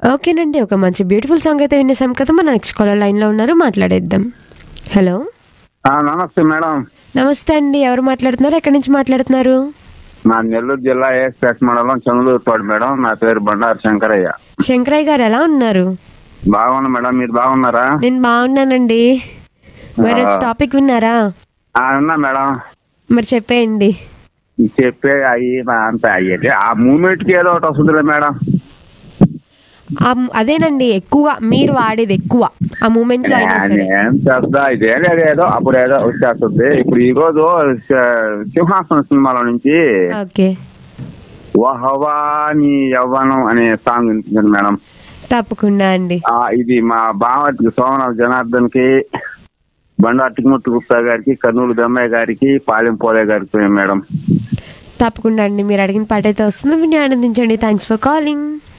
ఓకేనండి ఒక మంచి బ్యూటిఫుల్ సాంగ్ అయితే వినేసాం కదా మన నెక్స్ట్ కాలర్ లైన్లో ఉన్నారు మాట్లాడేద్దాం హలో ఆ, నమస్తే మేడం నమస్తే అండి ఎవరు మాట్లాడుతున్నారు ఎక్కడి నుంచి మాట్లాడుతున్నారు నా నెల్లూరు జిల్లా ఏఎస్పేట మండలం చంద్రూరుపాడు మేడం నా పేరు బండారు శంకరయ్య శంకరయ్య గారు ఎలా ఉన్నారు బాగున్నా మేడం మీరు బాగున్నారా నేను బాగున్నానండి మరి రోజు టాపిక్ విన్నారా ఆ, ఉన్నా మేడం మరి చెప్పేయండి చెప్పే అయ్యి నా అంత అయ్యేది ఆ మూమెంట్ కి ఏదో ఒకటి వస్తుందిలే మేడం ఆ మ్- అదేనండి ఎక్కువ మీరు వాడేది ఎక్కువ ఆ మూమెంట్ లో అయినా సరే ఏం చేస్తా ఇదే లేదు ఏదో అప్పుడు ఏదో వచ్చేస్తుంది ఇప్పుడు ఈ రోజు స- సింహాసనం సినిమాలో నుంచి ఓకే వహవా నీ యవ్వనం అనే సాంగ్ వినిపించింది మేడం తప్పకుండా అండి ఆ, ఇది మా బావటికి సోమనాథ్ జనార్దన్ కి బండా అట్టిముట్టు గుప్తా గారికి కర్నూలు దమ్మయ్య గారికి పాలెం పోలే గారికి మేడం తప్పకుండా అండి మీరు అడిగిన పాట అయితే వస్తుంది విని ఆనందించండి థ్యాంక్స్ ఫర్ కాలింగ్